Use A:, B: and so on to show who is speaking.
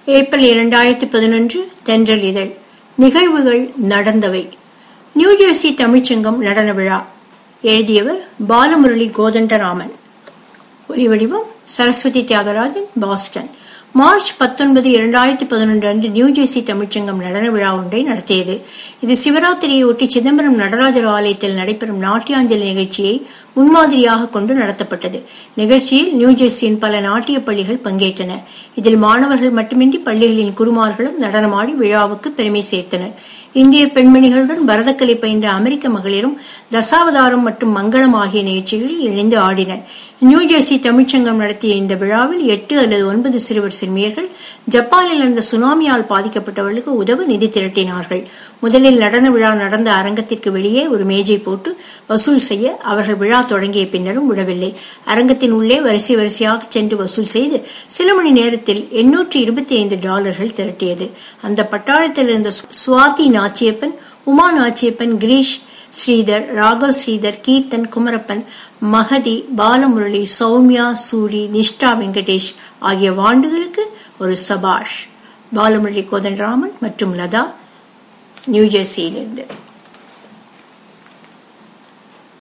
A: April இரண்டாயிரத்தி பதினொன்று தென்றல் இதழ் நிகழ்வுகள் நடந்தவை நியூஜெர்சி தமிழ்ச்சங்கம் நடன விழா எழுதியவர் பாலமுரளி கோதண்டராமன் ஒலிவடிவம் சரஸ்வதி தியாகராஜன் பாஸ்டன் மார்ச் பத்தொன்பது இரண்டாயிரத்தி பதினொன்று அன்று நியூஜெர்சி தமிழ்ச்சங்கம் நடன விழா ஒன்றை நடத்தியது இது சிவராத்திரியை ஒட்டி சிதம்பரம் நடராஜர் ஆலயத்தில் நடைபெறும் நாட்டியாஞ்சலி நிகழ்ச்சியை முன்மாதிரியாக கொண்டு நடத்தப்பட்டது நிகழ்ச்சியில் நியூஜெர்சியின் பல நாட்டிய பள்ளிகள் பங்கேற்றன இதில் மாணவர்கள் மட்டுமின்றி பள்ளிகளின் குருமார்களும் நடனமாடி விழாவுக்கு பெருமை சேர்த்தனர் இந்திய பெண்மணிகளுடன் பரதக்கலை பயின்ற அமெரிக்க மகளிரும் தசாவதாரம் மற்றும் மங்களம் ஆகிய நிகழ்ச்சிகளில் இணைந்து ஆடினர் நியூஜெர்சி தமிழ்ச்சங்கம் நடத்திய இந்த விழாவில் எட்டு அல்லது ஒன்பது சிறுவர் சிறுமியர்கள் ஜப்பானில் நடந்த சுனாமியால் பாதிக்கப்பட்டவர்களுக்கு உதவ நிதி திரட்டினார்கள் முதலில் நடன விழா நடந்த அரங்கத்திற்கு வெளியே ஒரு மேஜை போட்டு வசூல் செய்ய அவர்கள் விழா தொடங்கிய பின்னரும் விடவில்லை அரங்கத்தின் உள்ளே வரிசை வரிசையாக சென்று வசூல் செய்து சில மணி நேரத்தில் எண்ணூற்றி இருபத்தி ஐந்து டாலர்கள் திரட்டியது அந்த பட்டாளத்தில் இருந்த சுவாதி நாச்சியப்பன் உமா நாச்சியப்பன் கிரீஷ் ஸ்ரீதர் ராகவ் ஸ்ரீதர் கீர்த்தன் குமரப்பன் மகதி பாலமுரளி சௌமியா சூரி நிஷ்டா வெங்கடேஷ் ஆகிய வாண்டுகளுக்கு ஒரு சபாஷ் பாலமுரளி கோதண்டராமன் மற்றும் லதா நியூஜெர்சியிலிருந்து